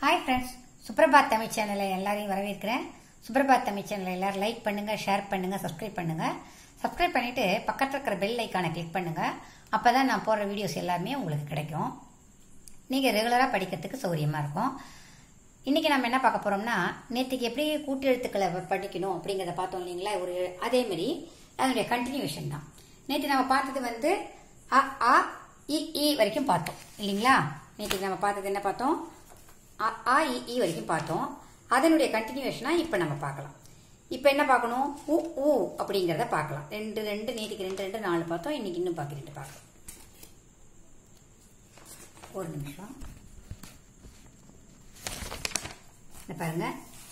hi friends சுப்ரபாத் Tamil சேனலை எல்லாரையும் வரவேற்கிறேன் சுப்ரபாத் தமிழ் சேனலை எல்லாரும் லைக் பண்ணுங்க ஷேர் பண்ணுங்க சப்ஸ்கிரைப் பண்ணுங்க சப்ஸ்கிரைப் பண்ணிட்டு பக்கத்தில் இருக்கிற பெல் ஐக்கானை கிளிக் பண்ணுங்க அப்பதான் நான் போடுற வீடியோஸ் எல்லாமே உங்களுக்கு கிடைக்கும் நீங்க ரெகுலரா படிக்கிறதுக்கு சௌரியமா இருக்கும் இன்னைக்கு நம்ம என்ன பார்க்க போறோம்னா நேற்றுக்கு எப்படி கூட்டு எழுத்துக்களை படிக்கணும் அப்படிங்கறத பார்த்தோம் இல்லைங்களா ஒரு அதே மாதிரி அதனுடைய கண்டினியூஷன் தான் நேற்று நம்ம பார்த்தது வந்து அ ஆ இ ஈ வரைக்கும் பார்த்தோம் இல்லைங்களா நேற்றுக்கு நம்ம பார்த்தது என்ன பார்த்தோம் அ ஆ இ ஈ வரைக்கும் பார்த்தோம் அதனுடைய கண்டினியூஷனா இப்போ நம்ம பார்க்கலாம் இப்போ என்ன பார்க்கணும் உ ஊ அப்படிங்கிறத பார்க்கலாம் ரெண்டு ரெண்டு நேற்றுக்கு ரெண்டு ரெண்டு நாலு பார்த்தோம் இன்னைக்கு இன்னும் பாக்கி ரெண்டு பார்க்கலாம் ஒரு நிமிஷம் இந்த பாருங்க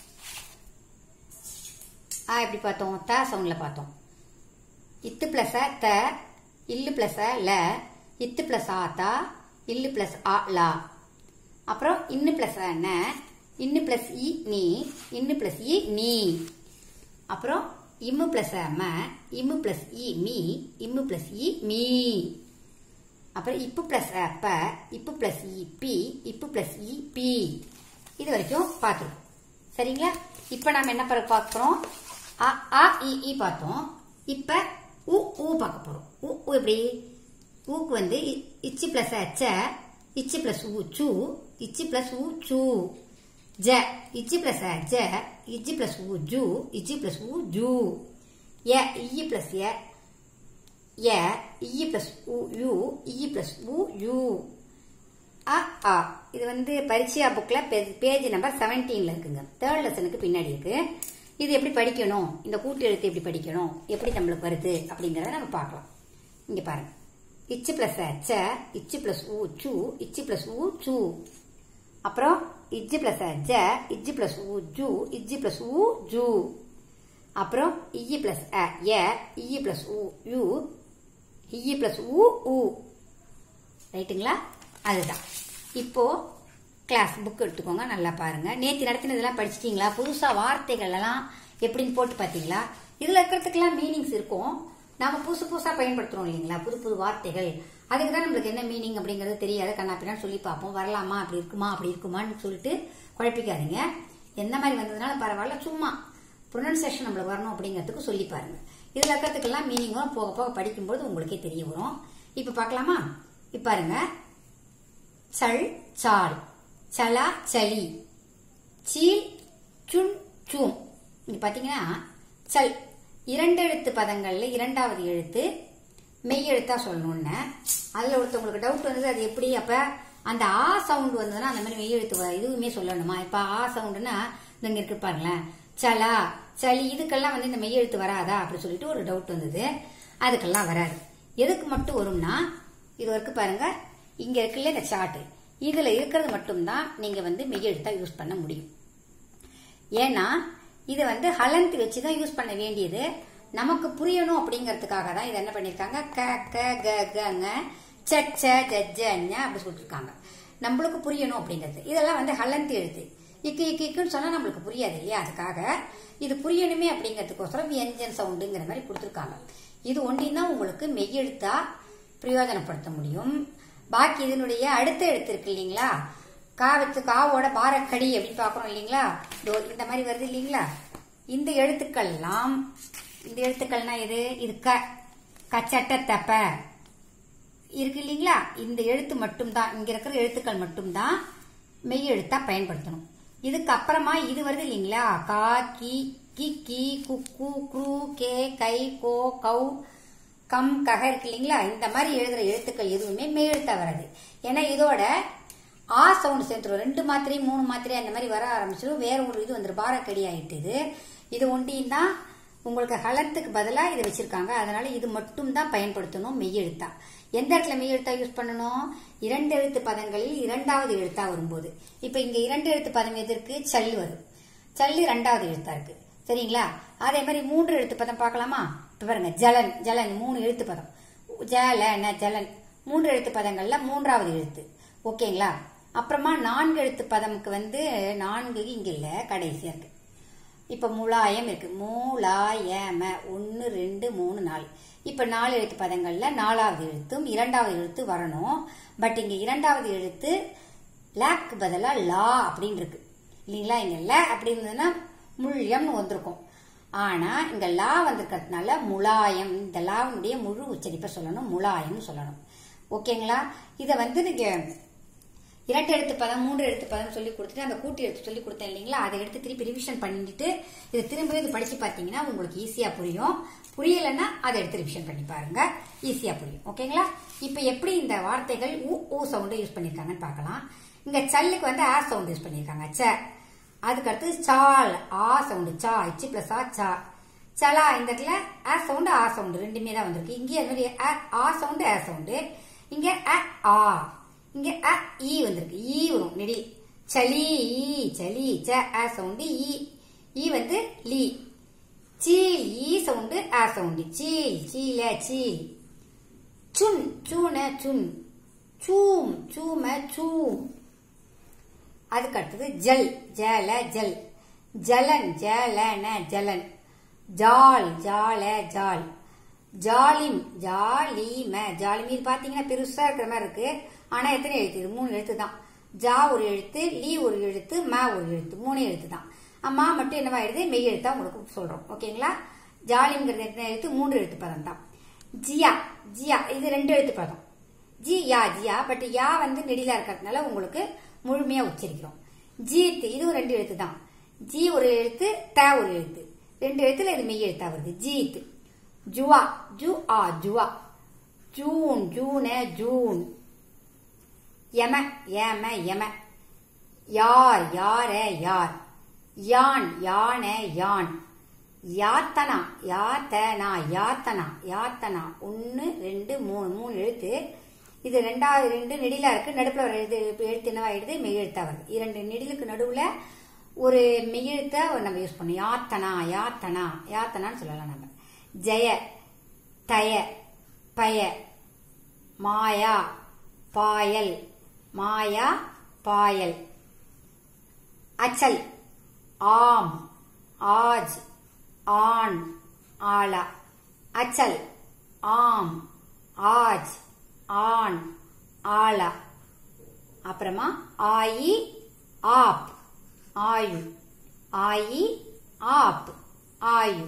ஆ எப்படி பார்த்தோம் த சவுண்ட்ல பார்த்தோம் இத்து பிளஸ் த இல்லு பிளஸ் ல இத்து பிளஸ் ஆ தா இல்லு பிளஸ் ஆ லா அப்புறம் இன்னு பிளஸ் ந இன்னு பிளஸ் இ நீ இன்னு பிளஸ் இ நீ அப்புறம் இம்மு பிளஸ் ம இம்மு பிளஸ் இ மீ இம்மு பிளஸ் இ மீ அப்புறம் இப்பு பிளஸ் ப இப்பு பிளஸ் இ பி இப்பு பிளஸ் இ பி இது வரைக்கும் பார்த்துருக்கோம் சரிங்களா இப்போ நம்ம என்ன பண்ண பார்க்குறோம் அ ஆ இ ஈ பார்த்தோம் இப்போ உ ஊ பார்க்க போகிறோம் உ ஊ எப்படி ஊக்கு வந்து இ- இச்சி பிளஸ் அச்ச இச்சி பிளஸ் ஊ சு இச்சி பிளஸ் ஊ சு ஜ இச்சி பிளஸ் ஜ இச்சி பிளஸ் ஊ ஜு இச்சி பிளஸ் ஊ ஜு எ இ பிளஸ் எ எ இ பிளஸ் உ யு இ பிளஸ் உ யு அ ஆ இது வந்து பரீட்சையா புக்ல பேஜ் நம்பர் 17ல இருக்குங்க தேர்ட் லெசனுக்கு பின்னாடி இருக்கு இது எப்படி படிக்கணும் இந்த கூட்டு எழுத்து எப்படி படிக்கணும் எப்படி நம்மளுக்கு வருது அப்படிங்கறத நம்ம பார்க்கலாம் இங்க பாருங்க இச்சு பிளஸ் ச இச்சு பிளஸ் ஊ சு இச்சு பிளஸ் ஊ சு அப்புறம் இஜ்ஜு பிளஸ் ஜ இஜ்ஜு பிளஸ் ஊ ஜு இஜ்ஜு பிளஸ் ஊ ஜு அப்புறம் இ பிளஸ் அ எ இ பிளஸ் ஊ யு இ பிளஸ் ஊ ஊ ரைட்டுங்களா அதுதான் இப்போ கிளாஸ் புக் எடுத்துக்கோங்க நல்லா பாருங்க நேற்று நடத்தினதெல்லாம் படிச்சிட்டீங்களா புதுசா வார்த்தைகள் எல்லாம் எப்படின்னு போட்டு பார்த்தீங்களா இதுல இருக்கிறதுக்கெல்லாம் மீனிங்ஸ் இருக்கும் நாம புதுசு புதுசா பயன்படுத்துறோம் இல்லைங்களா புது புது வார்த்தைகள் அதுக்கு தான் நம்மளுக்கு என்ன மீனிங் அப்படிங்கறது தெரியாது கண்ணாப்பின்னு சொல்லி பார்ப்போம் வரலாமா அப்படி இருக்குமா அப்படி இருக்குமான்னு சொல்லிட்டு குழப்பிக்காதீங்க எந்த மாதிரி வந்ததுனால பரவாயில்ல சும்மா ப்ரொனன்சியேஷன் நம்மளுக்கு வரணும் அப்படிங்கிறதுக்கு சொல்லி பாருங்க இதுல இருக்கிறதுக்கெல்லாம் மீனிங் வரும் போக போக படிக்கும்போது உங்களுக்கே தெரிய வரும் இப்ப பார்க்கலாமா இப்ப பாருங்க சள் சால் சலா சலி சீல் சுன் சூம் இங்க பாத்தீங்கன்னா சல் இரண்டு எழுத்து பதங்கள்ல இரண்டாவது எழுத்து மெய் எழுத்தா சொல்லணும்னு அதுல ஒருத்தவங்களுக்கு டவுட் வந்தது அது எப்படி அப்ப அந்த ஆ சவுண்ட் வந்ததுன்னா அந்த மாதிரி மெய் எழுத்து வ- இதுவுமே சொல்லணுமா இப்ப ஆ சவுண்டுன்னா இங்க இருக்கு பாருங்களேன் சலா சளி இதுக்கெல்லாம் வந்து இந்த மெய் எழுத்து வராதா அப்படி சொல்லிட்டு ஒரு டவுட் வந்தது அதுக்கெல்லாம் வராது எதுக்கு மட்டும் வரும்னா இது வரைக்கும் பாருங்க இங்க இருக்குல்ல இந்த சார்ட் இதுல இருக்கிறது மட்டும்தான் நீங்க வந்து மெய் எழுத்தா யூஸ் பண்ண முடியும் ஏன்னா இது வந்து ஹலந்த் வச்சு தான் யூஸ் பண்ண வேண்டியது நமக்கு புரியணும் அப்படிங்கறதுக்காக தான் இது என்ன பண்ணிருக்காங்க க க க கங்க ச ச ஜ ஜ ஞ அப்படி சொல்லிருக்காங்க நம்மளுக்கு புரியணும் அப்படிங்கிறது இதெல்லாம் வந்து ஹலந்த் எழுத்து இக்கு இக்கு இக்குன்னு சொன்னா நம்மளுக்கு புரியாது இல்லையா அதுக்காக இது புரியணுமே அப்படிங்கிறதுக்கோசரம் என்ஜன் சவுண்டுங்கிற மாதிரி கொடுத்துருக்காங்க இது ஒன்றையும் தான் உங்களுக்கு மெய்யெழுத்தா பிரயோஜனப்படுத்த முடியும் பாக்கி இதனுடைய அடுத்த எழுத்து இருக்கு இல்லைங்களா காவத்து காவோட பாரக்கடி அப்படின்னு பாக்குறோம் இல்லைங்களா இதோ இந்த மாதிரி வருது இல்லைங்களா இந்த எழுத்துக்கள்லாம் இந்த எழுத்துக்கள்னா எது இது க கச்சட்ட தப்ப இருக்கு இல்லைங்களா இந்த எழுத்து மட்டும்தான் இங்க இருக்கிற எழுத்துக்கள் மட்டும்தான் மெய் எழுத்தா பயன்படுத்தணும் இதுக்கு அப்புறமா இது வருது இல்லைங்களா கா கி கி கி குக்கு குரு கே கை கோ கௌ கம் கக இருக்கு இல்லைங்களா இந்த மாதிரி எழுதுற எழுத்துக்கள் எதுவுமே மெய் எழுத்தா வராது ஏன்னா இதோட ஆ சவுண்ட் சேர்த்துரும் ரெண்டு மாத்திரை மூணு மாத்திரை அந்த மாதிரி வர ஆரம்பிச்சிடும் வேற ஒரு இது வந்துடும் பாரக்கடி ஆயிட்டு இது இது ஒண்டியும் தான் உங்களுக்கு ஹலத்துக்கு பதிலா இதை வச்சிருக்காங்க அதனால இது மட்டும் தான் பயன்படுத்தணும் மெய்யெழுத்தா எந்த இடத்துல மெய்யெழுத்தா யூஸ் பண்ணணும் இரண்டு எழுத்து பதங்களில் இரண்டாவது எழுத்தா வரும்போது இப்ப இங்க இரண்டு எழுத்து பதம் எதற்கு சல்லி வரும் சல்லி ரெண்டாவது எழுத்தா இருக்கு சரிங்களா அதே மாதிரி மூன்று எழுத்து பதம் பார்க்கலாமா இப்ப பாருங்க ஜலன் ஜலன் மூணு எழுத்து பதம் ஜலன ஜலன் மூன்று எழுத்து பதங்கள்ல மூன்றாவது எழுத்து ஓகேங்களா அப்புறமா நான்கு எழுத்து பதம்க்கு வந்து நான்கு இங்க இல்ல கடைசியா இருக்கு இப்ப முலாயம் இருக்கு மூலாயம ஒன்னு ரெண்டு மூணு நாலு இப்ப நாலு எழுத்து பதங்கள்ல நாலாவது எழுத்தும் இரண்டாவது எழுத்து வரணும் பட் இங்க இரண்டாவது எழுத்து லாக்கு பதிலா லா அப்படின்னு இருக்கு இல்லைங்களா இங்க ல அப்படி இருந்ததுன்னா முள்யம்னு வந்திருக்கும் ஆனா இங்க லா வந்திருக்கிறதுனால முலாயம் இந்த லாவுடைய முழு உச்சரிப்பை சொல்லணும் முலாயம்னு சொல்லணும் ஓகேங்களா இதை வந்து நீங்க இரட்டை எழுத்து பதம் மூன்று எழுத்து பதம் சொல்லி கொடுத்துட்டு அந்த கூட்டி எழுத்து சொல்லி கொடுத்தேன் இல்லைங்களா அதை எடுத்து திருப்பி ரிவிஷன் பண்ணிட்டு இதை திரும்ப இது படிச்சு பார்த்தீங்கன்னா உங்களுக்கு ஈஸியா புரியும் புரியலைன்னா அதை எடுத்து ரிவிஷன் பண்ணி பாருங்க ஈஸியா புரியும் ஓகேங்களா இப்போ எப்படி இந்த வார்த்தைகள் ஊ ஊ சவுண்டு யூஸ் பண்ணியிருக்காங்கன்னு பார்க்கலாம் இங்க சல்லுக்கு வந்து ஆ சவுண்ட் யூஸ் பண்ணியிருக்காங்க ச அதுக்கு அடுத்து சால் ஆ சவுண்டு சா இச்சு பிளஸ் ஆ சா சலா இந்த இடத்துல ஆ சவுண்டு ஆ சவுண்டு ரெண்டுமே தான் வந்திருக்கு இங்கே அது மாதிரி ஆ- ஆ சவுண்டு ஆ சவுண்டு இங்க அ ஆ இங்க அ ஈ வந்திருக்கு ஈ வரும் நெடி சளி ஈ சளி ச ஆ சவுண்டு ஈ ஈ வந்து லீ சீல் ஈ சவுண்டு ஆ சவுண்டு சீல் சீல சீல் சுன் சூன சுன் சூம் சூம சூம் அதுக்கு அடுத்தது ஜல் ஜல ஜல் ஜலன் ஜலன ஜலன் ஜால் ஜால ஜால் ஜாலிம் ஜாலிம ஜாலிம் இது பாத்தீங்கன்னா பெருசா இருக்கிற மாதிரி இருக்கு ஆனா எத்தனை எழுத்து இது மூணு எழுத்து தான் ஜா ஒரு எழுத்து லீ ஒரு எழுத்து ம ஒரு எழுத்து மூணு எழுத்து தான் அம்மா மட்டும் என்னவா எழுது மெய் எழுத்தா உங்களுக்கு சொல்றோம் ஓகேங்களா ஜாலிங்கிறது எத்தனை எழுத்து மூன்று எழுத்து பதம் தான் ஜியா ஜியா இது ரெண்டு எழுத்து பதம் G yeah Zia but yeah வந்து நெடிலா இருக்கிறதுனால உங்களுக்கு முழுமையா உச்சரிக்கிறோம் ஜீத் இதுவும் ரெண்டு எழுத்து தான் ஜி ஒரு எழுத்து த ஒரு எழுத்து ரெண்டு எழுத்துல இது மெய் எழுத்தா வருது ஜீத் ஜுவா ஜு ஆ ஜுவா ஜூன் ஜூன ஜூன் யம ஏம யம யார் யார யார் யான் யான யான் யாத்தனா யாத்தனா யாத்தனா யாத்தனா ஒன்னு ரெண்டு மூணு மூணு எழுத்து இது ரெண்டாவது ரெண்டு நெடிலா இருக்கு நடுப்புல ஒரு எழுத்து எழுத்து என்னவா எழுது மெய் எழுத்தா வருது இரண்டு நெடிலுக்கு நடுவுல ஒரு மெய்யெழுத்த நம்ம யூஸ் பண்ணோம் யாத்தனா யாத்தனா யாத்தனான்னு சொல்லலாம் நம்ம ஜெய தய பய மாயா பாயல் மாயா பாயல் அச்சல் ஆம் ஆஜ் ஆண் ஆலா அச்சல் ஆம் ஆஜ் ஆண் ஆலா அப்புறமா ஆயி ஆப் ஆயு ஆயி ஆப் ஆயு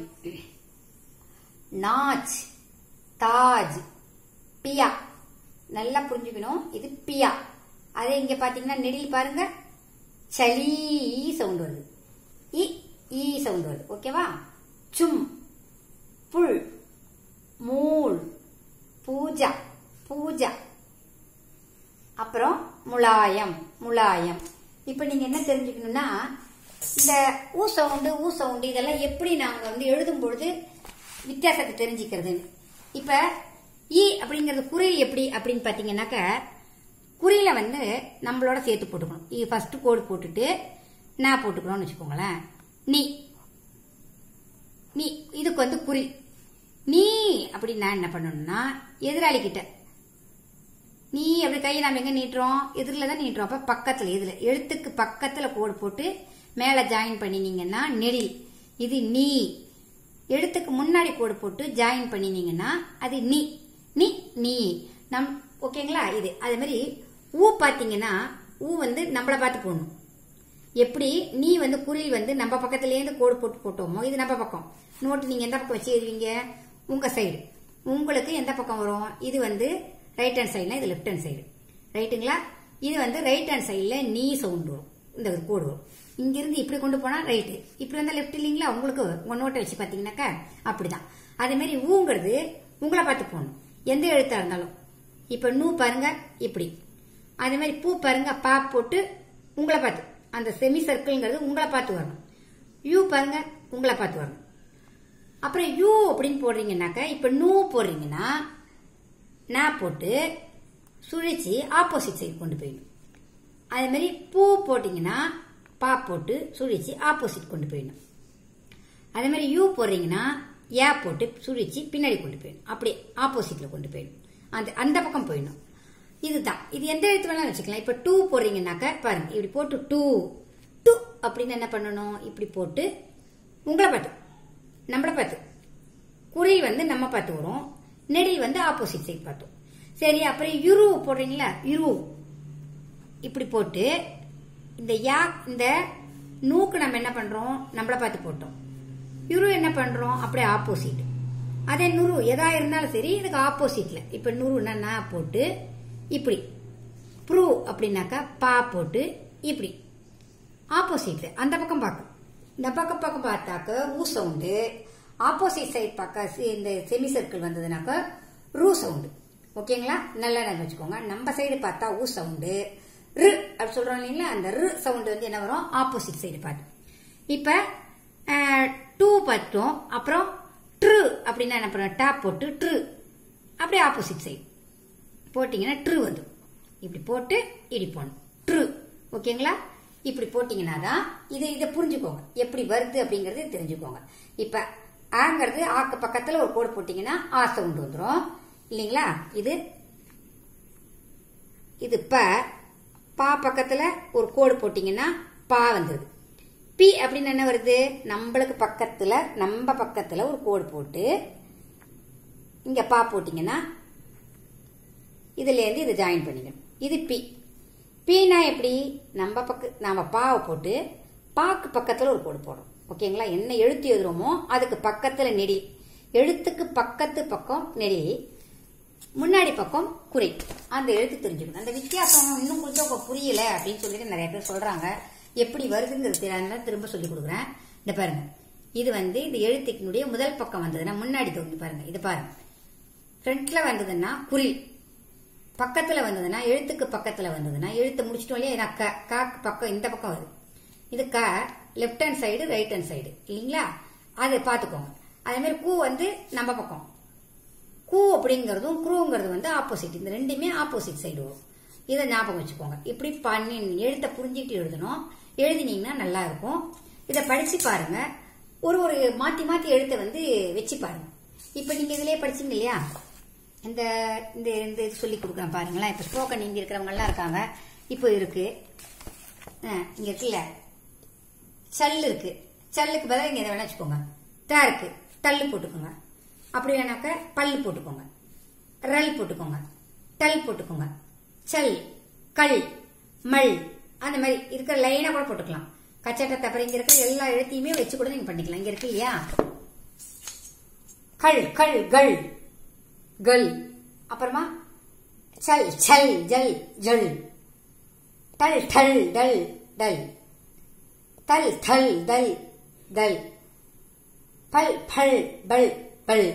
நாச் தாஜ் பியா நல்லா புரிஞ்சுக்கணும் இது பியா அதே இங்க பாத்தீங்கன்னா நெடில் பாருங்க சளி சவுண்ட் வருது இ ஈ சவுண்ட் வருது ஓகேவா சும் புல் மூல் பூஜா பூஜா அப்புறம் முலாயம் முலாயம் இப்போ நீங்க என்ன தெரிஞ்சுக்கணும்னா இந்த ஊ சவுண்டு ஊ சவுண்டு இதெல்லாம் எப்படி நாங்க வந்து எழுதும் பொழுது வித்தியாசத்தை தெரிஞ்சுக்கிறதுன்னு இப்ப ஈ அப்படிங்கிறது குறில் எப்படி அப்படின்னு பாத்தீங்கன்னாக்க குறியில வந்து நம்மளோட சேர்த்து போட்டுக்கணும் இது ஃபர்ஸ்ட் கோடு போட்டுட்டு நான் போட்டுக்கணும்னு வச்சுக்கோங்களேன் நீ நீ இதுக்கு வந்து குறி நீ அப்படி நான் என்ன பண்ணணும்னா எதிராளி கிட்ட நீ அப்படி கையை நாம எங்க நீட்டுறோம் எதிரில தான் நீட்டுறோம் அப்ப பக்கத்துல இதுல எழுத்துக்கு பக்கத்துல கோடு போட்டு மேல ஜாயின் பண்ணினீங்கன்னா நெடில் இது நீ எழுத்துக்கு முன்னாடி கோடு போட்டு ஜாயின் பண்ணினீங்கன்னா அது நீ நீ நீ நம் ஓகேங்களா இது அதே மாதிரி ஊ பாத்தீங்கன்னா ஊ வந்து நம்மள பார்த்து போடணும் எப்படி நீ வந்து குறில் வந்து நம்ம பக்கத்துலேருந்து கோடு போட்டு போட்டோமோ இது நம்ம பக்கம் நோட்டு நீங்க எந்த பக்கம் வச்சு எழுதுவீங்க உங்க சைடு உங்களுக்கு எந்த பக்கம் வரும் இது வந்து ரைட் ஹேண்ட் சைடுனா இது லெஃப்ட் ஹேண்ட் சைடு ரைட்டுங்களா இது வந்து ரைட் ஹேண்ட் சைடில் நீ சவுண்ட் வரும் இந்த ஒரு கோடு வரும் இங்கிருந்து இப்படி கொண்டு போனா ரைட்டு இப்படி வந்தா லெஃப்ட் இல்லைங்களா உங்களுக்கு உங்க நோட்டை வச்சு பாத்தீங்கன்னாக்கா அப்படிதான் அதே மாதிரி ஊங்கிறது உங்களை பார்த்து போகணும் எந்த எழுத்தா இருந்தாலும் இப்ப நூ பாருங்க இப்படி அதே மாதிரி பூ பாருங்க பா போட்டு உங்களை பார்த்து அந்த செமி சர்க்கிள்ங்கிறது உங்களை பார்த்து வரணும் யூ பாருங்க உங்களை பார்த்து வரணும் அப்புறம் யூ அப்படின்னு போடுறீங்கன்னாக்க இப்ப நூ போடுறீங்கன்னா நான் போட்டு சுழிச்சு ஆப்போசிட் சைடு கொண்டு போயிடணும் அதே மாதிரி பூ போட்டீங்கன்னா பா போட்டு சுழிச்சு ஆப்போசிட் கொண்டு போயிடணும் அதே மாதிரி யூ போடுறீங்கன்னா ஏ போட்டு சுழிச்சு பின்னாடி கொண்டு போயிடணும் அப்படியே ஆப்போசிட்ல கொண்டு போயிடணும் அந்த அந்த பக்கம் போயிடணும் இதுதான் இது எந்த எழுத்து வேணாலும் வச்சுக்கலாம் இப்ப டூ போடுறீங்கன்னாக்க பாருங்க இப்படி போட்டு டூ டூ அப்படின்னு என்ன பண்ணணும் இப்படி போட்டு உங்களை பார்த்து நம்மளை பார்த்து குறில் வந்து நம்ம பார்த்து வரும் நெடில் வந்து ஆப்போசிட் சைடு பார்த்தோம் சரி அப்புறம் யுரு போடுறீங்களா யுரு இப்படி போட்டு இந்த யா இந்த நூக்கு நம்ம என்ன பண்றோம் நம்மள பார்த்து போட்டோம் யுரு என்ன பண்றோம் அப்படியே ஆப்போசிட் அதே நுரு எதா இருந்தாலும் சரி இதுக்கு ஆப்போசிட்ல இப்ப நுருன்னா நான் போட்டு இப்படி ப்ரூ அப்படின்னாக்கா பா போட்டு இப்படி ஆப்போசிட்ல அந்த பக்கம் பார்க்கும் இந்த பக்கம் பக்கம் பார்த்தாக்க ஊ சவுண்டு ஆப்போசிட் சைட் பார்க்க சி- இந்த செமி சர்க்கிள் வந்ததுனாக்க ரூ சவுண்டு ஓகேங்களா நல்லா நினைச்சு வச்சுக்கோங்க நம்ம சைடு பார்த்தா ஊ சவுண்டு ரு அப்படி சொல்றோம் இல்லைங்களா அந்த ரு சவுண்டு வந்து என்ன வரும் ஆப்போசிட் சைடு பார்த்து இப்ப டூ பார்த்தோம் அப்புறம் ட்ரு அப்படின்னா என்ன பண்ணுறோம் டாப் போட்டு ட்ரு அப்படியே ஆப்போசிட் சைடு போட்டிங்கன்னா ட்ரு வந்துடும் இப்படி போட்டு இப்படி போடணும் ட்ரு ஓகேங்களா இப்படி போட்டிங்கன்னா தான் இதை இதை புரிஞ்சுக்கோங்க எப்படி வருது அப்படிங்கறது தெரிஞ்சுக்கோங்க இப்ப ஆங்கிறது ஆக்கு பக்கத்துல ஒரு கோடு போட்டீங்கன்னா ஆ சவுண்ட் வந்துடும் இல்லைங்களா இது இது ப பா பக்கத்துல ஒரு கோடு போட்டீங்கன்னா பா வந்துருது பி அப்படின்னு என்ன வருது நம்மளுக்கு பக்கத்துல நம்ம பக்கத்துல ஒரு கோடு போட்டு இங்க பா போட்டீங்கன்னா இதுல இருந்து இதை ஜாயின் பண்ணிக்கணும் இது பி பீனா எப்படி நம்ம பக்க நாம பாவை போட்டு பாக்கு பக்கத்துல ஒரு கோடு போடும் ஓகேங்களா என்ன எழுத்து எழுதுறோமோ அதுக்கு பக்கத்துல நெடி எழுத்துக்கு பக்கத்து பக்கம் நெடி முன்னாடி பக்கம் குறி அந்த எழுத்து தெரிஞ்சுக்கணும் அந்த வித்தியாசம் இன்னும் கொஞ்சம் உங்க புரியல அப்படின்னு சொல்லிட்டு நிறைய பேர் சொல்றாங்க எப்படி வருதுங்கிறது தெரியாதுனால திரும்ப சொல்லி கொடுக்குறேன் இந்த பாருங்க இது வந்து இந்த எழுத்துக்கினுடைய முதல் பக்கம் வந்ததுன்னா முன்னாடி தோண்டி பாருங்க இது பாருங்க ஃப்ரண்ட்ல வந்ததுன்னா குறில் பக்கத்துல வந்ததுன்னா எழுத்துக்கு பக்கத்துல வந்ததுன்னா எழுத்து முடிச்சிட்டோம் இல்லையா இதான் க காக்கு பக்கம் இந்த பக்கம் வருது இது க left hand side right hand side இல்லைங்களா அது பாத்துக்கோங்க அதே மாதிரி கூ வந்து நம்ம பக்கம் கூ அப்படிங்கறதும் குரூங்கிறது வந்து ஆப்போசிட் இந்த ரெண்டுமே ஆப்போசிட் சைடு வரும் இதை ஞாபகம் வச்சுக்கோங்க இப்படி பண்ணி எழுத்தை புரிஞ்சுக்கிட்டு எழுதணும் எழுதினீங்கன்னா நல்லா இருக்கும் இதை படிச்சு பாருங்க ஒரு ஒரு மாத்தி மாத்தி எழுத்தை வந்து வச்சு பாருங்க இப்ப நீங்க இதுலயே படிச்சீங்க இல்லையா இந்த இந்த இந்த இது சொல்லி கொடுக்குறேன் பாருங்களேன் இப்ப ஸ்போக்கன் இங்க இருக்கிறவங்க எல்லாம் இருக்காங்க இப்போ இருக்கு அஹ், இங்க இருக்குல்ல சல் இருக்கு சல்லுக்கு பதிலா இங்க இதை வேணா வச்சுக்கோங்க தா இருக்கு தள்ளு போட்டுக்கோங்க அப்படி வேணாக்க பல்லு போட்டுக்கோங்க ரல் போட்டுக்கோங்க டல் போட்டுக்கோங்க சல் கல் மல் அந்த மாதிரி இருக்கிற லைனா கூட போட்டுக்கலாம் கச்சட்ட தப்பற இங்க இருக்கிற எல்லா எழுத்தையுமே வச்சு கூட நீங்க பண்ணிக்கலாம் இங்க இருக்கு இல்லையா கள் கள் கள் கல் அப்புறமா சல் சல் ஜல் ஜல் டல் டல் டல் டல் தல் தல் தல் தல் பல் பல் பல் பல்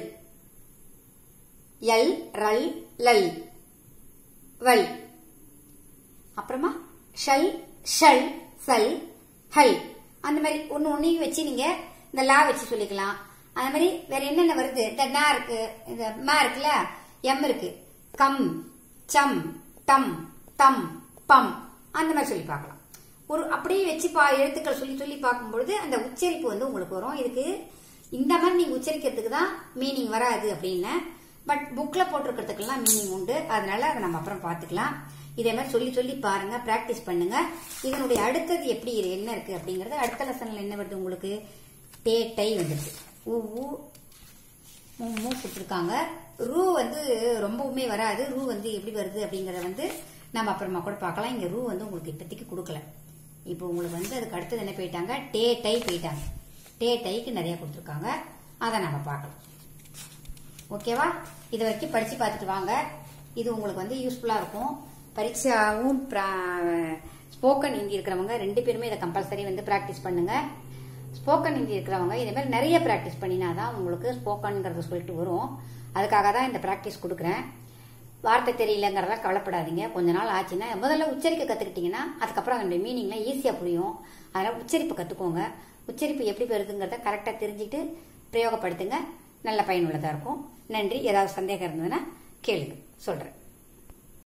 எல் ரல் லல் வல் அப்புறமா ஷல் ஷல் சல் ஹல் அந்த மாதிரி ஒன்னு ஒன்னையும் வச்சு நீங்க இந்த லா வச்சு சொல்லிக்கலாம் அந்த மாதிரி வேற என்னென்ன வருது இந்த நா இருக்கு இந்த மா இருக்குல்ல எம் இருக்கு கம் சம் டம் தம் பம் அந்த மாதிரி சொல்லி பார்க்கலாம் ஒரு அப்படியே வச்சு பா எழுத்துக்கள் சொல்லி சொல்லி பார்க்கும்பொழுது அந்த உச்சரிப்பு வந்து உங்களுக்கு வரும் இதுக்கு இந்த மாதிரி நீங்க உச்சரிக்கிறதுக்கு தான் மீனிங் வராது அப்படின்னு பட் புக்ல போட்டிருக்கிறதுக்கெல்லாம் மீனிங் உண்டு அதனால அதை நம்ம அப்புறம் பார்த்துக்கலாம் இதே மாதிரி சொல்லி சொல்லி பாருங்க பிராக்டிஸ் பண்ணுங்க இதனுடைய அடுத்தது எப்படி இரு- என்ன இருக்கு அப்படிங்கறது அடுத்த லெசன்ல என்ன வருது உங்களுக்கு டே டை வந்துருக்கு ஊ ஊ மூ மூ கொடுத்துருக்காங்க ரூ வந்து ரொம்பவுமே வராது ரூ வந்து எப்படி வருது அப்படிங்கறத வந்து நம்ம அப்புறமா கூட பார்க்கலாம் இங்க ரூ வந்து உங்களுக்கு இப்போதைக்கு கொடுக்கல இப்போ உங்களுக்கு வந்து அதுக்கு அடுத்தது என்ன போயிட்டாங்க டே டை போயிட்டாங்க டே டைக்கு நிறைய கொடுத்துருக்காங்க அதை நம்ம பார்க்கலாம் ஓகேவா இது வரைக்கும் படிச்சு பார்த்துட்டு வாங்க இது உங்களுக்கு வந்து யூஸ்ஃபுல்லா இருக்கும் பரீட்சாவும் ஸ்போக்கன் ஹிந்தி இருக்கிறவங்க ரெண்டு பேருமே இதை கம்பல்சரி வந்து பிராக்டிஸ் பண்ணுங்க ஸ்போக்கன் ஹிந்தி இருக்கிறவங்க இதே மாதிரி நிறைய பிராக்டிஸ் பண்ணினாதான் உங்களுக்கு ஸ்போக்கன்ங்கிறது சொல்லிட்டு வரும் அதுக்காக தான் இந்த பிராக்டிஸ் கொடுக்குறேன் வார்த்தை தெரியலங்கிறத கவலைப்படாதீங்க கொஞ்ச நாள் ஆச்சுன்னா முதல்ல உச்சரிக்க கத்துக்கிட்டீங்கன்னா அதுக்கப்புறம் அதனுடைய மீனிங்லாம் ஈஸியா புரியும் அதனால உச்சரிப்பு கத்துக்கோங்க உச்சரிப்பு எப்படி வருதுங்கிறத கரெக்டா தெரிஞ்சுட்டு பிரயோகப்படுத்துங்க நல்ல பயனுள்ளதா இருக்கும் நன்றி ஏதாவது சந்தேகம் இருந்ததுன்னா கேளுங்க சொல்றேன்